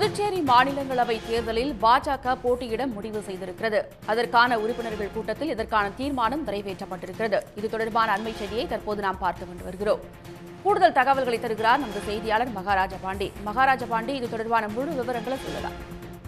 புதுச்சேரி மாநிலங்களவை தேர்தலில் பாஜக போட்டியிட முடிவு செய்திருக்கிறது அதற்கான உறுப்பினர்கள் கூட்டத்தில் இதற்கான தீர்மானம் நிறைவேற்றப்பட்டிருக்கிறது இது தொடர்பான அண்மை செய்தியை தற்போது நாம் பார்த்து கொண்டு வருகிறோம் கூடுதல் தகவல்களை தருகிறார் நமது செய்தியாளர் மகாராஜ பாண்டி மகாராஜ பாண்டி இது தொடர்பான முழு விவரங்களை சொல்லலாம்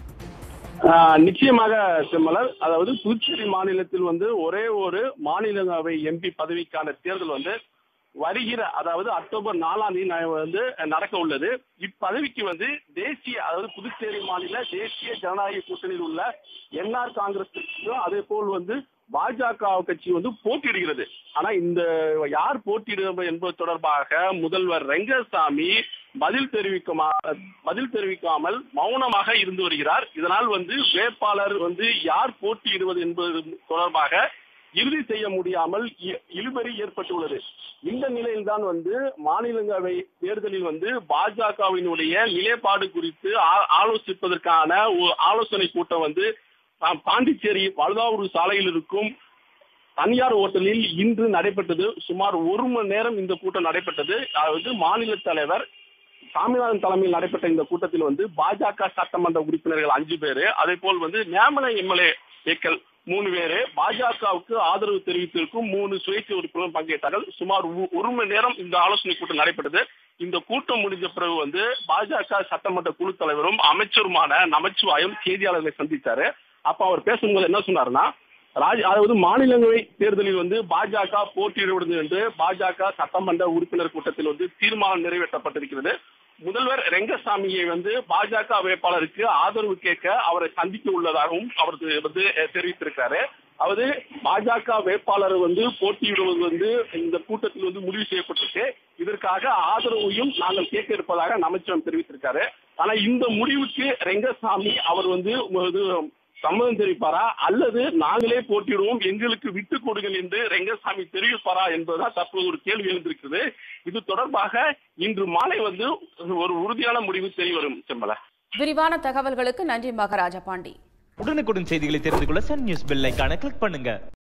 ஆஹ் நிச்சயமாக செம்மலர் அதாவது புதுச்சேரி மாநிலத்தில் வந்து ஒரே ஒரு மாநிலங்களவை எம்பி பதவிக்கான தேர்தல் வந்து வருகிற அதாவது அக்டோபர் நாலாம் தேதி ந- வந்து நடக்க உள்ளது இப்பதவிக்கு வந்து தேசிய அதாவது புதுச்சேரி மாநில தேசிய ஜனநாயக கூட்டணியில் உள்ள என்ஆர் காங்கிரஸ் கட்சியும் அதே போல் வந்து பாஜக கட்சி வந்து போட்டியிடுகிறது ஆனா இந்த யார் போட்டியிடுவது என்பது தொடர்பாக முதல்வர் ரெங்கசாமி பதில் தெரிவிக்குமா பதில் தெரிவிக்காமல் மௌனமாக இருந்து வருகிறார் இதனால் வந்து வேட்பாளர் வந்து யார் போட்டியிடுவது என்பது தொடர்பாக இறுதி செய்ய முடியாமல் இ- இழுபறி ஏற்பட்டுள்ளது இந்த நிலையில்தான் வந்து மாநிலங்களவை தேர்தலில் வந்து பாஜகவினுடைய நிலைப்பாடு குறித்து ஆ- ஆலோசிப்பதற்கான ஒரு ஆலோசனை கூட்டம் வந்து பா- பாண்டிச்சேரி வழுதாவூர் சாலையில் இருக்கும் தனியார் ஓட்டலில் இன்று நடைபெற்றது சுமார் ஒரு மணி நேரம் இந்த கூட்டம் நடைபெற்றது அதாவது மாநில தலைவர் சாமிநாதன் தலைமையில் நடைபெற்ற இந்த கூட்டத்தில் வந்து பாஜக சட்டமன்ற உறுப்பினர்கள் அஞ்சு பேரு அதே போல் வந்து நியமன எம்எல்ஏ ஏக்கள் மூணு பேரு பாஜகவுக்கு ஆதரவு தெரிவித்திருக்கும் மூணு சுயேட்சை உறுப்பினர்கள் பங்கேற்றார்கள் சுமார் ஒ- ஒரு மணி நேரம் இந்த ஆலோசனை கூட்டம் நடைபெற்றது இந்த கூட்டம் முடிஞ்ச பிறகு வந்து பாஜக சட்டமன்ற குழு தலைவரும் அமைச்சருமான நமச்சிவாயம் செய்தியாளர்களை சந்தித்தாரு அப்ப அவர் பேசும்போது என்ன சொன்னாருன்னா ராஜ் அதாவது மாநிலங்களவை தேர்தலில் வந்து பாஜக போட்டியிடுவது என்று பாஜக சட்டமன்ற உறுப்பினர் கூட்டத்தில் வந்து தீர்மானம் நிறைவேற்றப்பட்டிருக்கிறது முதல்வர் ரெங்கசாமியை வந்து பாஜக வேட்பாளருக்கு ஆதரவு கேட்க அவரை சந்திக்க உள்ளதாகவும் அவர் வந்து தெரிவித்திருக்காரு அதாவது பாஜக வேட்பாளர் வந்து போட்டியிடுவது வந்து இந்த கூட்டத்தில் வந்து முடிவு செய்யப்பட்டிருக்கு இதற்காக ஆதரவையும் நாங்கள் கேட்க இருப்பதாக அமைச்சர் தெரிவித்திருக்காரு ஆனா இந்த முடிவுக்கு ரெங்கசாமி அவர் வந்து இது சம்மதம் தெரிவிப்பாரா அல்லது நாங்களே போட்டியிடுவோம் எங்களுக்கு விட்டு கொடுங்கள் என்று ரெங்கசாமி தெரிவிப்பாரா என்பதுதான் தற்போது ஒரு கேள்வி எழுந்திருக்கிறது இது தொடர்பாக இன்று மாலை வந்து ஒரு உறுதியான முடிவு தெரிய வரும் செம்மல விரிவான தகவல்களுக்கு நன்றி மகாராஜ பாண்டி உடனுக்குடன் செய்திகளை தெரிந்து கொள்ள சன் நியூஸ் பெல் ஐகானை கிளிக் பண்ணுங்க